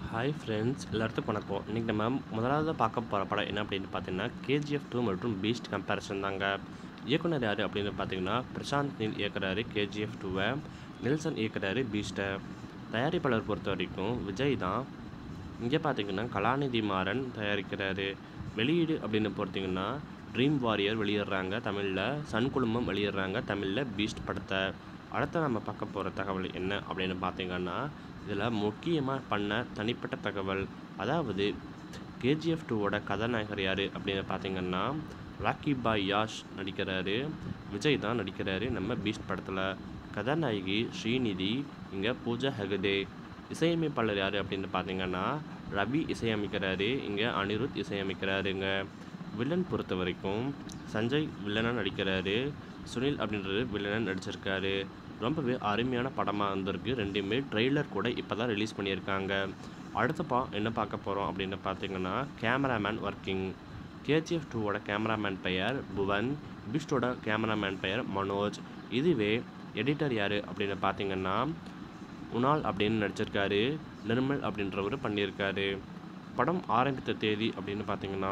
hi friends எல்லாத்துக்கும் வணக்கம் இன்றைக்கி நம்ம முதலாவது பார்க்க போகிற படம் என்ன அப்படின்னு பார்த்தீங்கன்னா கேஜிஎஃப் டூ மற்றும் பீஸ்ட் கம்பேரிசன் தாங்க இயக்குனர் யார் அப்படின்னு பார்த்தீங்கன்னா பிரசாந்த் நீல் இயக்குறாரு கேஜிஎஃப் டூவை நெல்சன் இயக்குறாரு பீஸ்ட்டை தயாரிப்பாளர் பொறுத்த வரைக்கும் விஜய் தான் இங்கே பார்த்தீங்கன்னா கலாநிதி மாறன் தயாரிக்கிறாரு வெளியீடு அப்படின்னு பார்த்தீங்கன்னா ட்ரீம் வாரியர் வெளியிடுறாங்க தமிழில் சன் குழுமம் வெளியிடுறாங்க தமிழில் பீஸ்ட் படத்தை அடுத்து நம்ம பார்க்க போகிற தகவல் என்ன அப்படின்னு பார்த்தீங்கன்னா இதில் முக்கியமாக பண்ண தனிப்பட்ட தகவல் அதாவது கேஜிஎஃப் டூவோட கதாநாயகர் யார் அப்படின்னு பார்த்தீங்கன்னா ராக்கி பாய் யாஷ் நடிக்கிறாரு விஜய் தான் நடிக்கிறாரு நம்ம பீஸ்ட் படத்தில் கதாநாயகி ஸ்ரீநிதி இங்கே பூஜா ஹெகடே இசையமைப்பாளர் யார் அப்படின்னு பார்த்தீங்கன்னா ரவி இசையமைக்கிறாரு இங்கே அனிருத் இசையமைக்கிறாருங்க வில்லன் பொறுத்த வரைக்கும் சஞ்சய் வில்லனாக நடிக்கிறாரு சுனில் அப்படின்றது வில்லனாக நடிச்சிருக்காரு ரொம்பவே அருமையான படமாக இருந்திருக்கு ரெண்டுமே ட்ரெய்லர் கூட இப்போ தான் ரிலீஸ் பண்ணியிருக்காங்க அடுத்த பா என்ன பார்க்க போகிறோம் அப்படின்னு பார்த்தீங்கன்னா கேமராமேன் ஒர்க்கிங் கேஜிஎஃப் டூவோட கேமராமேன் பெயர் புவன் பிஸ்டோட கேமராமேன் பெயர் மனோஜ் இதுவே எடிட்டர் யார் அப்படின்னு பார்த்தீங்கன்னா உனால் அப்படின்னு நடிச்சிருக்காரு நிர்மல் அப்படின்றவர் பண்ணியிருக்காரு படம் ஆரம்பித்த தேதி அப்படின்னு பார்த்தீங்கன்னா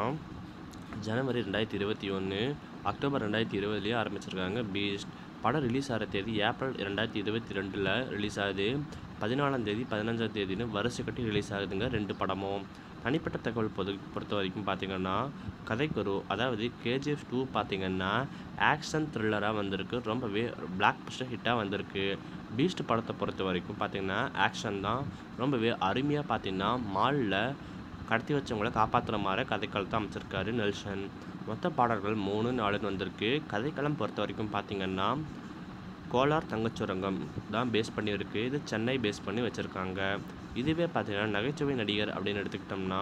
ஜனவரி ரெண்டாயிரத்தி இருபத்தி ஒன்று அக்டோபர் ரெண்டாயிரத்தி இருபதுலேயே ஆரம்பிச்சிருக்காங்க பீஸ்ட் படம் ரிலீஸ் ஆகிற தேதி ஏப்ரல் ரெண்டாயிரத்தி இருபத்தி ரெண்டில் ரிலீஸ் ஆகுது பதினாலாம் தேதி பதினஞ்சாம் தேதின்னு வருஷ கட்டி ரிலீஸ் ஆகுதுங்க ரெண்டு படமும் தனிப்பட்ட தகவல் பொது பொறுத்த வரைக்கும் பார்த்தீங்கன்னா கதைக்குரு அதாவது கேஜிஎஃப் டூ பார்த்தீங்கன்னா ஆக்ஷன் த்ரில்லராக வந்திருக்கு ரொம்பவே பிளாக் பஸ்டர் ஹிட்டாக வந்திருக்கு பீஸ்ட் படத்தை பொறுத்த வரைக்கும் பார்த்தீங்கன்னா ஆக்ஷன் தான் ரொம்பவே அருமையாக பார்த்தீங்கன்னா மாலில் கடத்தி வச்சவங்கள காப்பாற்றுற மாதிரி கதைக்களத்தை அமைச்சிருக்காரு நெல்சன் மொத்த பாடல்கள் மூணு நாலுன்னு வந்திருக்கு கதைக்களம் பொறுத்த வரைக்கும் பார்த்தீங்கன்னா கோலார் தங்கச்சுரங்கம் தான் பேஸ் பண்ணியிருக்கு இது சென்னை பேஸ் பண்ணி வச்சுருக்காங்க இதுவே பார்த்தீங்கன்னா நகைச்சுவை நடிகர் அப்படின்னு எடுத்துக்கிட்டோம்னா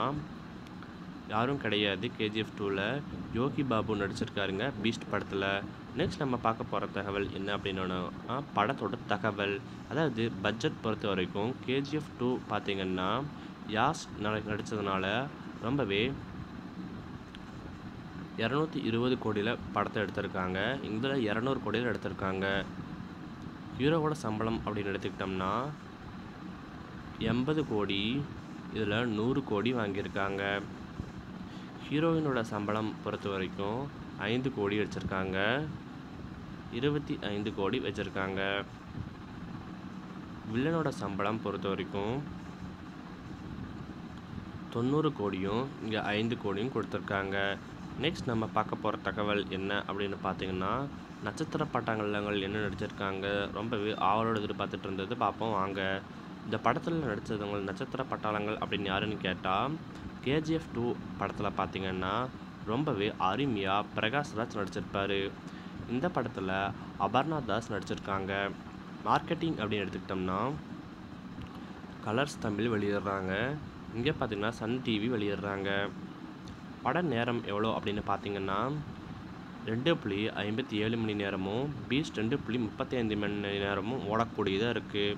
யாரும் கிடையாது கேஜிஎஃப் டூவில் யோகி பாபு நடிச்சிருக்காருங்க பீஸ்ட் படத்தில் நெக்ஸ்ட் நம்ம பார்க்க போகிற தகவல் என்ன அப்படின்னா படத்தோட தகவல் அதாவது பட்ஜெட் பொறுத்த வரைக்கும் கேஜிஎஃப் டூ பார்த்தீங்கன்னா யாஸ் நடித்ததுனால ரொம்பவே இரநூத்தி இருபது கோடியில் படத்தை எடுத்திருக்காங்க இதில் இரநூறு கோடியில் எடுத்திருக்காங்க ஹீரோவோட சம்பளம் அப்படின்னு எடுத்துக்கிட்டோம்னா எண்பது கோடி இதில் நூறு கோடி வாங்கியிருக்காங்க ஹீரோயினோட சம்பளம் பொறுத்த வரைக்கும் ஐந்து கோடி வச்சுருக்காங்க இருபத்தி ஐந்து கோடி வச்சுருக்காங்க வில்லனோட சம்பளம் பொறுத்த வரைக்கும் தொண்ணூறு கோடியும் இங்கே ஐந்து கோடியும் கொடுத்துருக்காங்க நெக்ஸ்ட் நம்ம பார்க்க போகிற தகவல் என்ன அப்படின்னு பார்த்தீங்கன்னா நட்சத்திர பட்டாங்கல்லங்கள் என்ன நடிச்சிருக்காங்க ரொம்பவே ஆவலோடு எதிர்பார்த்துட்டு இருந்தது பார்ப்போம் வாங்க இந்த படத்தில் நடித்தவங்க நட்சத்திர பட்டாளங்கள் அப்படின்னு யாருன்னு கேட்டால் கேஜிஎஃப் டூ படத்தில் பார்த்தீங்கன்னா ரொம்பவே அருமையாக பிரகாஷ்ராஜ் நடிச்சிருப்பார் இந்த படத்தில் அபர்ணா தாஸ் நடிச்சிருக்காங்க மார்க்கெட்டிங் அப்படின்னு எடுத்துக்கிட்டோம்னா கலர்ஸ் தமிழ் வெளியிடுறாங்க இங்கே பார்த்தீங்கன்னா சன் டிவி வெளியிடுறாங்க பட நேரம் எவ்வளோ அப்படின்னு பார்த்தீங்கன்னா ரெண்டு புள்ளி ஐம்பத்தி ஏழு மணி நேரமும் பீஸ் ரெண்டு புள்ளி முப்பத்தி ஐந்து மணி நேரமும் ஓடக்கூடியதாக இருக்குது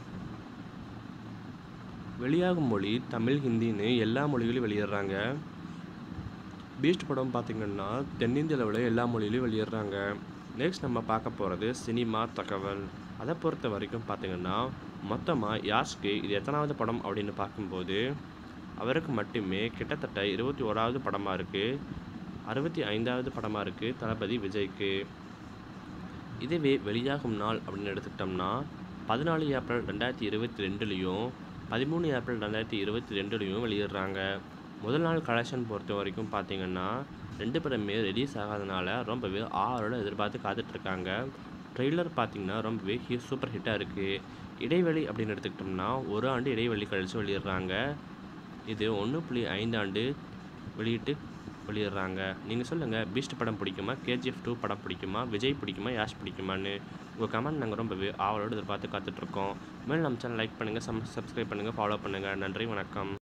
வெளியாகும் மொழி தமிழ் ஹிந்தின்னு எல்லா மொழிகளையும் வெளியிடுறாங்க பீஸ்ட் படம் பார்த்திங்கன்னா தென்னிந்திய அளவில் எல்லா மொழியிலையும் வெளியிடுறாங்க நெக்ஸ்ட் நம்ம பார்க்க போகிறது சினிமா தகவல் அதை பொறுத்த வரைக்கும் பார்த்திங்கன்னா மொத்தமாக யாஸ்க்கு இது எத்தனாவது படம் அப்படின்னு பார்க்கும்போது அவருக்கு மட்டுமே கிட்டத்தட்ட இருபத்தி ஓராவது படமாக இருக்குது அறுபத்தி ஐந்தாவது படமாக இருக்குது தளபதி விஜய்க்கு இதுவே வெளியாகும் நாள் அப்படின்னு எடுத்துக்கிட்டோம்னா பதினாலு ஏப்ரல் ரெண்டாயிரத்தி இருபத்தி ரெண்டுலேயும் பதிமூணு ஏப்ரல் ரெண்டாயிரத்தி இருபத்தி ரெண்டுலேயும் வெளியிடுறாங்க முதல் நாள் கலெக்ஷன் பொறுத்த வரைக்கும் பார்த்திங்கன்னா ரெண்டு படமே ரிலீஸ் ஆகாதனால ரொம்பவே ஆரோட எதிர்பார்த்து காத்துட்ருக்காங்க ட்ரெய்லர் பார்த்திங்கன்னா ரொம்பவே ஹி சூப்பர் ஹிட்டாக இருக்குது இடைவெளி அப்படின்னு எடுத்துக்கிட்டோம்னா ஒரு ஆண்டு இடைவெளி கழித்து வெளியிடுறாங்க இது ஒன்று புள்ளி ஐந்து ஆண்டு வெளியிட்டு வெளியிடுறாங்க நீங்கள் சொல்லுங்கள் பீஸ்ட் படம் பிடிக்குமா கேஜிஎஃப் டூ படம் பிடிக்குமா விஜய் பிடிக்குமா யாஷ் பிடிக்குமான்னு உங்கள் கமெண்ட் நாங்கள் ரொம்பவே ஆவலோடு எதிர்பார்த்து காத்துட்ருக்கோம் மேலும் நம்ம சேனல் லைக் பண்ணுங்கள் சம் சப்ஸ்கிரைப் பண்ணுங்கள் ஃபாலோ பண்ணுங்கள் நன்றி வணக்கம்